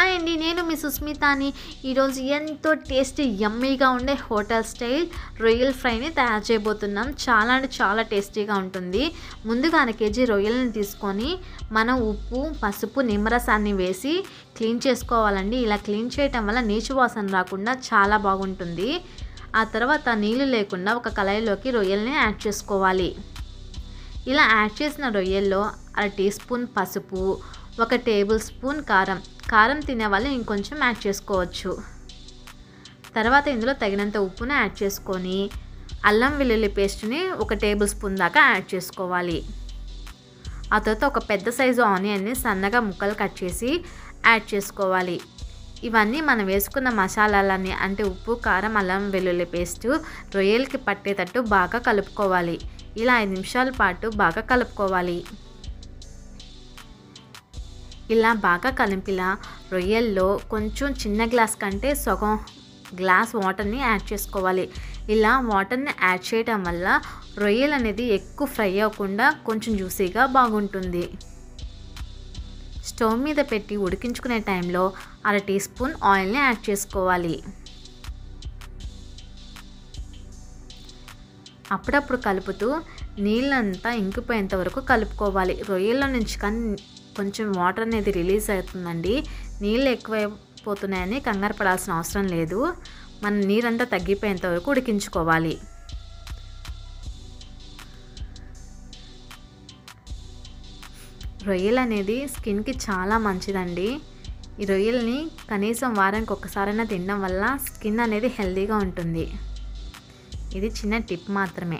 hi అండి నేను మీ సుస్మితాని ఈరోజు ఎంతో టేస్టీ యమ్మీగా ఉండే హోటల్ స్టైల్ రొయ్యల్ ఫ్రైని తయారు చేయబోతున్నాం చాలా అంటే చాలా టేస్టీగా ఉంటుంది ముందుగా అర కేజీ రొయ్యలను తీసుకొని మనం ఉప్పు పసుపు నిమ్మరసాన్ని వేసి క్లీన్ చేసుకోవాలండి ఇలా క్లీన్ చేయటం వల్ల నీచు వాసన రాకుండా చాలా బాగుంటుంది ఆ తర్వాత నీళ్ళు లేకుండా ఒక కళాయిలోకి రొయ్యల్ని యాడ్ చేసుకోవాలి ఇలా యాడ్ చేసిన రొయ్యల్లో అర టీ స్పూన్ పసుపు ఒక టేబుల్ స్పూన్ కారం కారం తినే వాళ్ళు ఇంకొంచెం యాడ్ చేసుకోవచ్చు తర్వాత ఇందులో తగినంత ఉప్పును యాడ్ చేసుకొని అల్లం వెల్లుల్లి పేస్ట్ని ఒక టేబుల్ స్పూన్ దాకా యాడ్ చేసుకోవాలి ఆ తర్వాత ఒక పెద్ద సైజు ఆనియన్ని సన్నగా ముక్కలు కట్ చేసి యాడ్ చేసుకోవాలి ఇవన్నీ మనం వేసుకున్న మసాలాలన్నీ అంటే ఉప్పు కారం అల్లం వెల్లుల్లి పేస్ట్ రొయ్యలకి పట్టేటట్టు బాగా కలుపుకోవాలి ఇలా ఐదు నిమిషాల పాటు బాగా కలుపుకోవాలి ఇలా బాగా కలిపిలా రొయ్యల్లో కొంచెం చిన్న గ్లాస్ కంటే సగం గ్లాస్ వాటర్ని యాడ్ చేసుకోవాలి ఇలా వాటర్ని యాడ్ చేయడం వల్ల రొయ్యలు అనేది ఎక్కువ ఫ్రై అవ్వకుండా కొంచెం జ్యూసీగా బాగుంటుంది స్టవ్ మీద పెట్టి ఉడికించుకునే టైంలో అర టీ స్పూన్ ఆయిల్ని యాడ్ చేసుకోవాలి అప్పుడప్పుడు కలుపుతూ నీళ్ళంతా ఇంకిపోయేంత వరకు కలుపుకోవాలి రొయ్యల్లో నుంచి కానీ కొంచెం వాటర్ అనేది రిలీజ్ అవుతుందండి నీళ్ళు ఎక్కువైపోతున్నాయని కంగారు పడాల్సిన అవసరం లేదు మన నీరంతా తగ్గిపోయేంత వరకు ఉడికించుకోవాలి రొయ్యలు అనేది స్కిన్కి చాలా మంచిదండి ఈ రొయ్యల్ని కనీసం వారానికి ఒక్కసారైనా తినడం వల్ల స్కిన్ అనేది హెల్తీగా ఉంటుంది ఇది చిన్న టిప్ మాత్రమే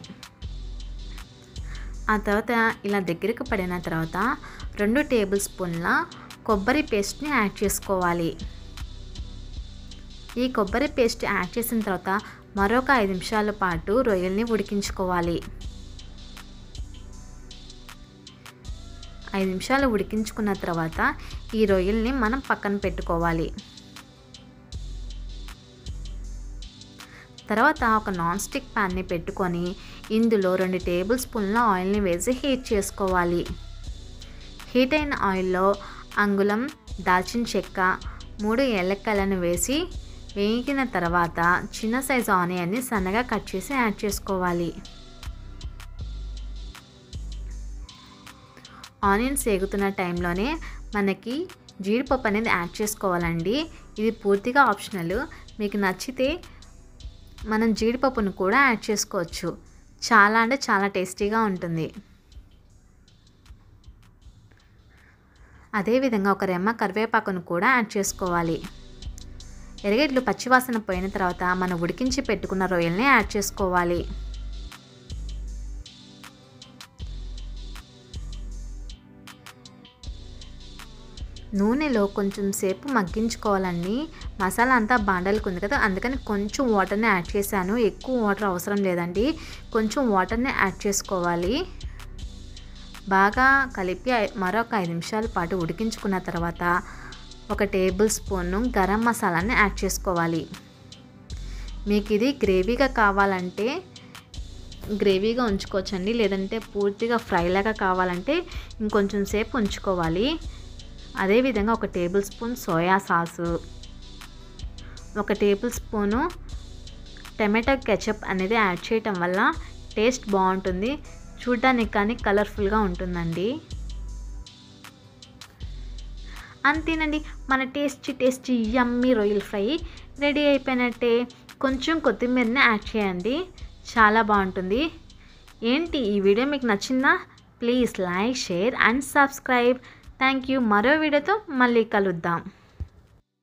ఆ తర్వాత ఇలా దగ్గరికి పడిన తర్వాత రెండు టేబుల్ స్పూన్ల కొబ్బరి పేస్ట్ని యాడ్ చేసుకోవాలి ఈ కొబ్బరి పేస్ట్ యాడ్ చేసిన తర్వాత మరొక ఐదు నిమిషాల పాటు రొయ్యల్ని ఉడికించుకోవాలి ఐదు నిమిషాలు ఉడికించుకున్న తర్వాత ఈ రొయ్యల్ని మనం పక్కన పెట్టుకోవాలి తర్వాత ఒక నాన్ స్టిక్ ప్యాన్ని పెట్టుకొని ఇందులో రెండు టేబుల్ స్పూన్ల ఆయిల్ని వేసి హీట్ చేసుకోవాలి హీట్ అయిన ఆయిల్లో అంగుళం దాల్చిన చెక్క మూడు ఏలక్కలను వేసి వేగిన తర్వాత చిన్న సైజు ఆనియన్ని సన్నగా కట్ చేసి యాడ్ చేసుకోవాలి ఆనియన్స్ వేగుతున్న టైంలోనే మనకి జీడిపప్పు అనేది యాడ్ చేసుకోవాలండి ఇది పూర్తిగా ఆప్షనల్ మీకు నచ్చితే మనం జీడిపప్పును కూడా యాడ్ చేసుకోవచ్చు చాలా అంటే చాలా టేస్టీగా ఉంటుంది అదేవిధంగా ఒక రెమ్మ కరివేపాకును కూడా యాడ్ చేసుకోవాలి ఎరగడ్లు పచ్చివాసన పోయిన తర్వాత మనం ఉడికించి పెట్టుకున్న రొయ్యల్ని యాడ్ చేసుకోవాలి నూనెలో కొంచెం సేపు మగ్గించుకోవాలండి మసాలా అంతా బాండలకు ఉంది కదా అందుకని కొంచెం వాటర్ని యాడ్ చేశాను ఎక్కువ వాటర్ అవసరం లేదండి కొంచెం వాటర్ని యాడ్ చేసుకోవాలి బాగా కలిపి మరొక ఐదు నిమిషాల పాటు ఉడికించుకున్న తర్వాత ఒక టేబుల్ స్పూన్ గరం మసాలాని యాడ్ చేసుకోవాలి మీకు ఇది గ్రేవీగా కావాలంటే గ్రేవీగా ఉంచుకోవచ్చండి లేదంటే పూర్తిగా ఫ్రైలాగా కావాలంటే ఇంకొంచెం సేపు ఉంచుకోవాలి అదేవిధంగా ఒక టేబుల్ స్పూన్ సోయా సాసు ఒక టేబుల్ స్పూను టమాటో కెచప్ అనేది యాడ్ చేయటం వల్ల టేస్ట్ బాగుంటుంది చూడడానికి కానీ కలర్ఫుల్గా ఉంటుందండి అంతేనండి మన టేస్టీ టేస్టీ యమ్మీ రొయ్యల్ ఫ్రై రెడీ అయిపోయినట్టే కొంచెం కొత్తిమీరని యాడ్ చేయండి చాలా బాగుంటుంది ఏంటి ఈ వీడియో మీకు నచ్చిందా please like share and subscribe thank you మరో వీడియోతో మళ్ళీ కలుద్దాం